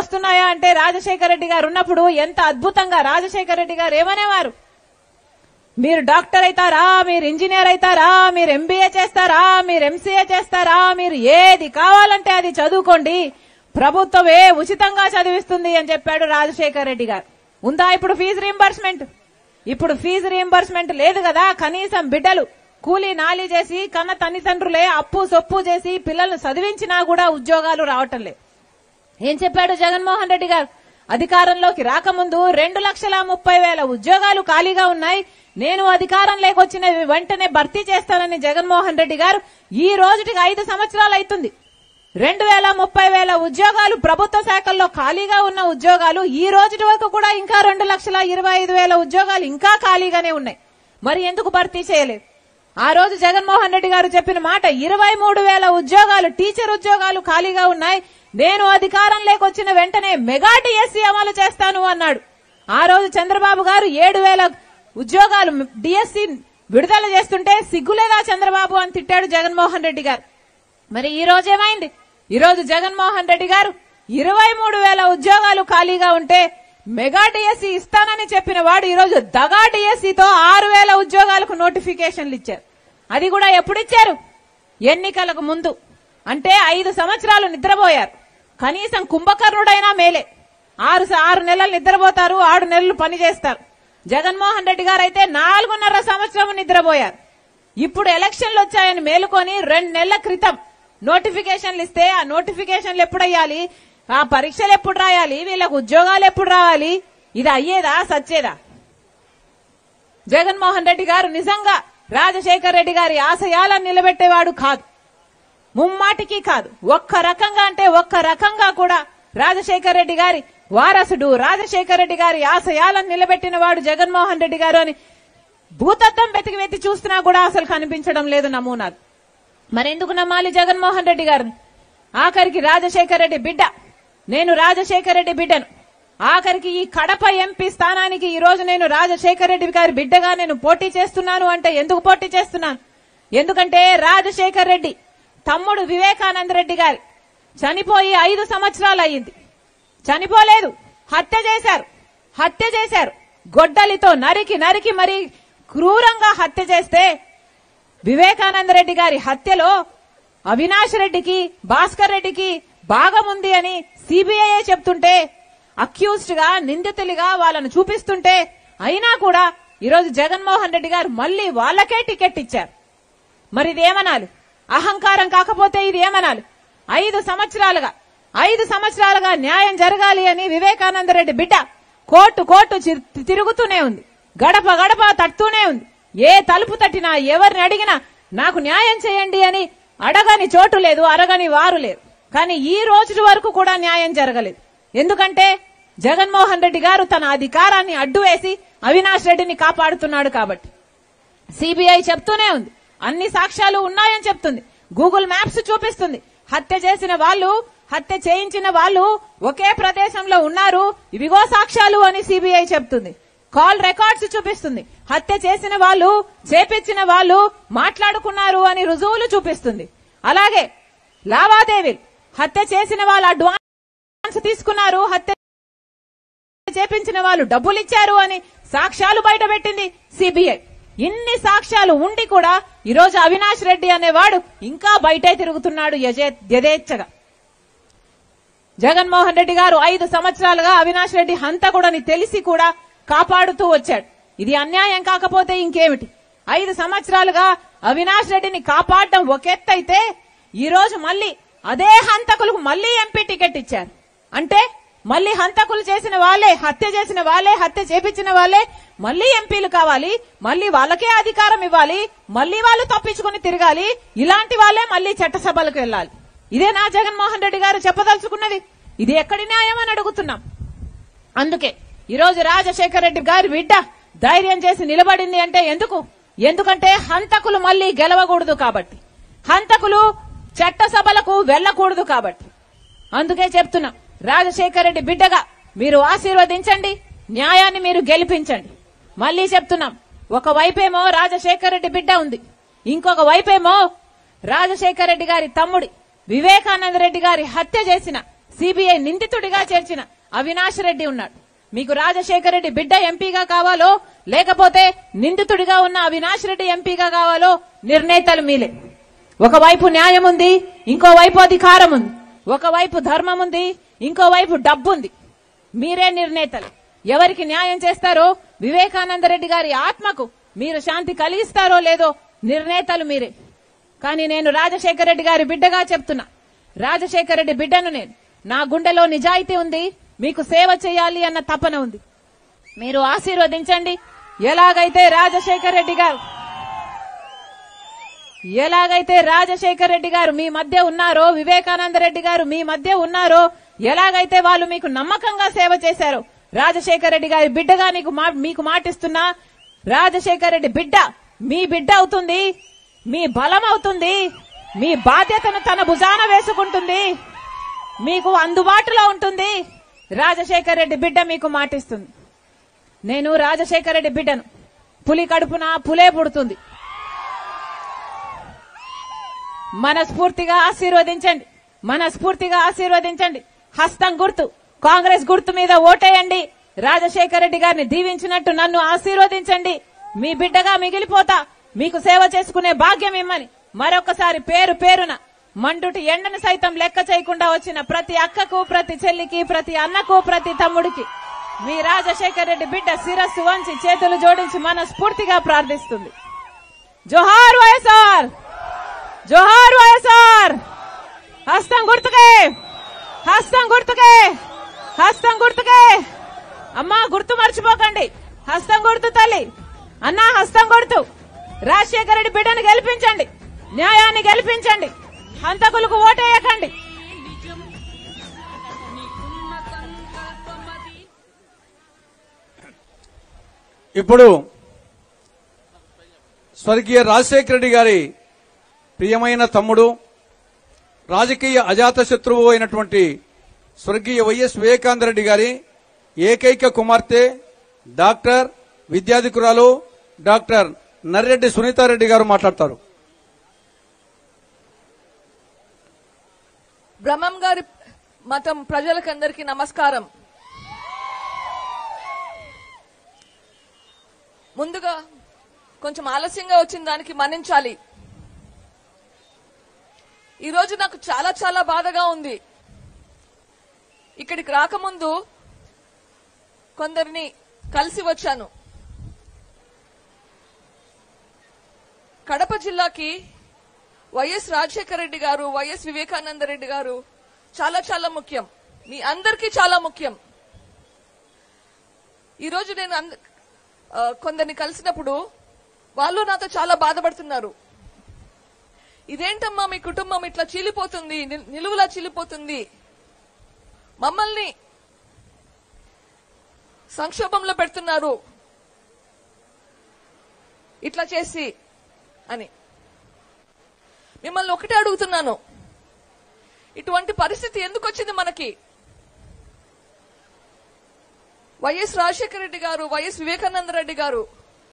వస్తున్నాయా అంటే రాజశేఖర రెడ్డి గారు ఉన్నప్పుడు ఎంత అద్భుతంగా రాజశేఖర రెడ్డి గారు ఏమనేవారు మీరు డాక్టర్ అవుతారా మీరు ఇంజనీర్ అవుతారా మీరు ఎంబీఏ చేస్తారా మీరు ఎంసీఏ చేస్తారా మీరు ఏది కావాలంటే అది చదువుకోండి ప్రభుత్వమే ఉచితంగా చదివిస్తుంది అని చెప్పాడు రాజశేఖర రెడ్డి గారు ఉందా ఇప్పుడు ఫీజు రీంబర్స్మెంట్ ఇప్పుడు ఫీజు రీంబర్స్మెంట్ లేదు కదా కనీసం బిడ్డలు కూలీ నాలి చేసి కన్న తల్లిదండ్రులే అప్పు సొప్పు చేసి పిల్లల్ని చదివించినా కూడా ఉద్యోగాలు రావటం లేదు ఏం చెప్పాడు జగన్మోహన్ రెడ్డి గారు అధికారంలోకి రాకముందు రెండు లక్షల ముప్పై వేల ఉద్యోగాలు ఖాళీగా ఉన్నాయి నేను అధికారం లేకొచ్చిన వెంటనే భర్తీ చేస్తానని జగన్మోహన్ రెడ్డి గారు ఈ రోజుటికి ఐదు సంవత్సరాలు అవుతుంది రెండు వేల ముప్పై వేల ఉద్యోగాలు ప్రభుత్వ శాఖల్లో ఖాళీగా ఉన్న ఉద్యోగాలు ఈ రోజుటి వరకు కూడా ఇంకా రెండు లక్షల ఇరవై ఐదు వేల ఉద్యోగాలు ఇంకా ఖాళీగానే ఉన్నాయి మరి ఎందుకు భర్తీ చేయలేదు ఆ రోజు జగన్మోహన్ రెడ్డి గారు చెప్పిన మాట ఇరవై మూడు వేల ఉద్యోగాలు టీచర్ ఉద్యోగాలు ఖాళీగా ఉన్నాయి నేను అధికారం లేకొచ్చిన వెంటనే మెగా డిఎస్సీ అమలు చేస్తాను అన్నాడు ఆ రోజు చంద్రబాబు గారు ఏడు వేల ఉద్యోగాలు డిఎస్సీ విడుదల చేస్తుంటే సిగ్గులేదా చంద్రబాబు అని తిట్టాడు జగన్మోహన్ రెడ్డి గారు మరి ఈ రోజు ఏమైంది ఈ రోజు జగన్మోహన్ రెడ్డి గారు ఇరవై మూడు వేల ఉద్యోగాలు ఖాళీగా ఉంటే మెగా డిఎస్సీ ఇస్తానని చెప్పిన వాడు ఈ రోజు దగా డిఎస్సీతో ఆరు వేల ఉద్యోగాలకు నోటిఫికేషన్లు ఇచ్చారు అది కూడా ఎప్పుడు ఇచ్చారు ఎన్నికలకు ముందు అంటే ఐదు సంవత్సరాలు నిద్రపోయారు కనీసం కుంభకర్ణుడైనా మేలే ఆరు ఆరు నెలలు నిద్రపోతారు ఆరు నెలలు పని చేస్తారు జగన్మోహన్ రెడ్డి గారు అయితే నాలుగున్నర సంవత్సరం నిద్రపోయారు ఇప్పుడు ఎలక్షన్లు వచ్చాయని మేలుకొని రెండు నెలల క్రితం నోటిఫికేషన్లు ఇస్తే ఆ నోటిఫికేషన్లు ఎప్పుడు అయ్యాలి ఆ పరీక్షలు ఎప్పుడు రాయాలి వీళ్ళకు ఉద్యోగాలు ఎప్పుడు రావాలి ఇది అయ్యేదా సచ్చేదా జగన్మోహన్ రెడ్డి గారు నిజంగా రాజశేఖర్ రెడ్డి గారి ఆశయాలను నిలబెట్టేవాడు కాదు ముమ్మాటికి కాదు ఒక్క రకంగా అంటే ఒక్క రకంగా కూడా రాజశేఖర్ రెడ్డి గారి వారసుడు రాజశేఖర్ రెడ్డి గారి ఆశయాలను నిలబెట్టిన వాడు జగన్మోహన్ రెడ్డి గారు అని భూతత్వం వెతికి వెతి చూస్తున్నా కూడా అసలు కనిపించడం లేదు నమూనాలు మరెందుకు నమ్మాలి జగన్మోహన్ రెడ్డి గారిని ఆఖరికి రాజశేఖర్ రెడ్డి బిడ్డ నేను రాజశేఖర్ రెడ్డి బిడ్డను ఆఖరికి ఈ కడప ఎంపీ స్థానానికి ఈ రోజు నేను రాజశేఖర్ రెడ్డి గారి బిడ్డగా నేను పోటీ చేస్తున్నాను అంటే ఎందుకు పోటీ చేస్తున్నాను ఎందుకంటే రాజశేఖర్ రెడ్డి తమ్ముడు వివేకానంద రెడ్డి గారి చనిపోయి ఐదు సంవత్సరాలు అయ్యింది చనిపోలేదు హత్య చేశారు హత్య చేశారు గొడ్డలితో నరికి నరికి మరి క్రూరంగా హత్య చేస్తే వివేకానంద రెడ్డి గారి హత్యలో అవినాష్ రెడ్డికి భాస్కర్ రెడ్డికి భాగముంది అని సిబిఐ చెప్తుంటే అక్యూజ్డ్ గా నిందితులుగా వాళ్ళను చూపిస్తుంటే అయినా కూడా ఈరోజు జగన్మోహన్ రెడ్డి గారు మళ్ళీ వాళ్ళకే టికెట్ ఇచ్చారు మరి ఇది ఏమనాలి అహంకారం కాకపోతే ఇది ఏమనాలి ఐదు సంవత్సరాలుగా ఐదు సంవత్సరాలుగా న్యాయం జరగాలి అని వివేకానంద రెడ్డి బిడ్డ కోర్టు కోర్టు చి- తిరుగుతూనే ఉంది గడప గడప తట్టుతూనే ఉంది ఏ తలుపు తట్టినా ఎవరిని అడిగినా నాకు న్యాయం చేయండి అని అడగని చోటు లేదు అరగని వారు లేరు కానీ ఈ రోజు వరకు కూడా న్యాయం జరగలేదు ఎందుకంటే జగన్మోహన్ రెడ్డి గారు తన అధికారాన్ని అడ్డు వేసి అవినాష్ రెడ్డిని కాపాడుతున్నాడు కాబట్టి సిబిఐ చెప్తూనే ఉంది అన్ని సాక్ష్యాలు ఉన్నాయని చెప్తుంది గూగుల్ మ్యాప్స్ చూపిస్తుంది హత్య చేసిన వాళ్ళు హత్య చేయించిన వాళ్ళు ఒకే ప్రదేశంలో ఉన్నారు ఇవిగో సాక్ష్యాలు అని సిబిఐ చెప్తుంది కాల్ రికార్డ్స్ చూపిస్తుంది హత్య చేసిన వాళ్ళు చేపించిన వాళ్ళు మాట్లాడుకున్నారు అని రుజువులు చూపిస్తుంది అలాగే లావాదేవీలు హత్య చేసిన వాళ్ళు అడ్వాన్స్ తీసుకున్నారు హత్య చేపించిన వాళ్ళు డబ్బులు ఇచ్చారు అని సాక్ష్యాలు బయటపెట్టింది సిబిఐ ఇన్ని సాక్ష్యాలు ఉండి కూడా ఈరోజు అవినాష్ రెడ్డి అనేవాడు ఇంకా బయటే తిరుగుతున్నాడు యజే- యథేచ్ఛగా జగన్మోహన్ రెడ్డి గారు ఐదు సంవత్సరాలుగా అవినాష్ రెడ్డి హంతకుడని తెలిసి కూడా కాపాడుతూ వచ్చాడు ఇది అన్యాయం కాకపోతే ఇంకేమిటి ఐదు సంవత్సరాలుగా అవినాష్ రెడ్డిని కాపాడడం ఒక ఎత్తు అయితే ఈ రోజు మళ్ళీ అదే హంతకులకు మళ్ళీ ఎంపీ టికెట్ ఇచ్చారు అంటే మళ్ళీ హంతకులు చేసిన వాళ్ళే హత్య చేసిన వాళ్ళే హత్య చేపించిన వాళ్ళే మళ్ళీ ఎంపీలు కావాలి మళ్ళీ వాళ్ళకే అధికారం ఇవ్వాలి మళ్ళీ వాళ్ళు తప్పించుకుని తిరగాలి ఇలాంటి వాళ్ళే మళ్ళీ చట్టసభలకు వెళ్ళాలి ఇదే నా జగన్మోహన్ రెడ్డి గారు చెప్పదలుచుకున్నది ఇది ఎక్కడి న్యాయం అని అడుగుతున్నాం అందుకే ఈరోజు రాజశేఖర రెడ్డి గారి బిడ్డ ధైర్యం చేసి నిలబడింది అంటే ఎందుకు ఎందుకంటే హంతకులు మళ్ళీ గెలవకూడదు కాబట్టి హంతకులు చట్టసభలకు వెళ్ళకూడదు కాబట్టి అందుకే చెప్తున్నా రాజశేఖర రెడ్డి బిడ్డగా మీరు ఆశీర్వదించండి న్యాయాన్ని మీరు గెలిపించండి మళ్ళీ చెప్తున్నాం ఒక వైపేమో రాజశేఖర రెడ్డి బిడ్డ ఉంది ఇంకొక వైపేమో రాజశేఖర రెడ్డి గారి తమ్ముడి వివేకానంద రెడ్డి గారి హత్య చేసిన సిబిఐ నిందితుడిగా చేర్చిన అవినాష్ రెడ్డి ఉన్నాడు మీకు రాజశేఖర రెడ్డి బిడ్డ ఎంపీగా కావాలో లేకపోతే నిందితుడిగా ఉన్న అవినాష్ రెడ్డి ఎంపీగా కావాలో నిర్ణేతలు మీలే ఒకవైపు న్యాయం ఉంది ఇంకోవైపు అధికారం ఉంది ఒకవైపు ధర్మం ఉంది ఇంకోవైపు డబ్బు ఉంది మీరే నిర్ణేతలు ఎవరికి న్యాయం చేస్తారో వివేకానంద రెడ్డి గారి ఆత్మకు మీరు శాంతి కలిగిస్తారో లేదో నిర్ణేతలు మీరే కానీ నేను రాజశేఖర రెడ్డి గారి బిడ్డగా చెప్తున్నా రాజశేఖర రెడ్డి బిడ్డను నేను నా గుండెలో నిజాయితీ ఉంది మీకు సేవ చేయాలి అన్న తపన ఉంది మీరు ఆశీర్వదించండి ఎలాగైతే రాజశేఖర రెడ్డి గారు ఎలాగైతే రాజశేఖర రెడ్డి గారు మీ మధ్య ఉన్నారో వివేకానంద రెడ్డి గారు మీ మధ్య ఉన్నారో ఎలాగైతే వాళ్ళు మీకు నమ్మకంగా సేవ చేశారో రాజశేఖర రెడ్డి గారి బిడ్డగా నీకు మా- మీకు మాటిస్తున్నా రాజశేఖర రెడ్డి బిడ్డ మీ బిడ్డ అవుతుంది మీ బలం అవుతుంది మీ బాధ్యతను తన భుజాన వేసుకుంటుంది మీకు అందుబాటులో ఉంటుంది రాజశేఖర రెడ్డి బిడ్డ మీకు మాటిస్తుంది నేను రాజశేఖర రెడ్డి బిడ్డను పులి కడుపున పులే పుడుతుంది మనస్ఫూర్తిగా ఆశీర్వదించండి మనస్ఫూర్తిగా ఆశీర్వదించండి హస్తం గుర్తు కాంగ్రెస్ గుర్తు మీద ఓటేయండి రాజశేఖర రెడ్డి గారిని దీవించినట్టు నన్ను ఆశీర్వదించండి మీ బిడ్డగా మిగిలిపోతా మీకు సేవ చేసుకునే భాగ్యం ఇమ్మని మరొకసారి పేరు పేరున మండుటి ఎండను సైతం లెక్క చేయకుండా వచ్చిన ప్రతి అక్కకు ప్రతి చెల్లికి ప్రతి అన్నకు ప్రతి తమ్ముడికి మీ రాజశేఖర రెడ్డి బిడ్డ శిరస్సు వంచి చేతులు జోడించి మనస్ఫూర్తిగా ప్రార్థిస్తుంది జోహార్ వైఎస్ఆర్ జోహార్ వైఎస్ఆర్ హస్తం గుర్తుకే హస్తం గుర్తుకే హస్తం గుర్తుకే అమ్మా గుర్తు మర్చిపోకండి హస్తం గుర్తు తల్లి అన్నా హస్తం గుర్తు రాజశేఖర రెడ్డి బిడ్డను గెలిపించండి న్యాయాన్ని గెలిపించండి హంతకులకు ఓటేయకండి ఇప్పుడు స్వర్గీయ రాజశేఖర రెడ్డి గారి ప్రియమైన తమ్ముడు రాజకీయ అజాత శత్రువు అయినటువంటి స్వర్గీయ వైఎస్ వివేకానంద రెడ్డి గారి ఏకైక కుమార్తె డాక్టర్ విద్యాధికురాలు డాక్టర్ నర్రెడ్డి సునీతారెడ్డి గారు మాట్లాడతారు బ్రహ్మం గారి మతం ప్రజలకందరికీ నమస్కారం ముందుగా కొంచెం ఆలస్యంగా వచ్చిన దానికి మన్నించాలి ఈరోజు నాకు చాలా చాలా బాధగా ఉంది ఇక్కడికి రాకముందు కొందరిని కలిసి వచ్చాను కడప జిల్లాకి వైఎస్ రాజశేఖర రెడ్డి గారు వైఎస్ వివేకానంద రెడ్డి గారు చాలా చాలా ముఖ్యం మీ అందరికీ చాలా ముఖ్యం ఈరోజు నేను అంద- ఆ, కొందరిని కలిసినప్పుడు వాళ్ళు నాతో చాలా బాధపడుతున్నారు ఇదేంటమ్మా మీ కుటుంబం ఇట్లా చీలిపోతుంది నిల్- నిలువులా చీలిపోతుంది మమ్మల్ని సంక్షోభంలో పెడుతున్నారు ఇట్లా చేసి అని మిమ్మల్ని ఒకటే అడుగుతున్నాను ఇటువంటి పరిస్థితి ఎందుకు వచ్చింది మనకి వైఎస్ రాజశేఖర రెడ్డి గారు వైఎస్ వివేకానంద రెడ్డి గారు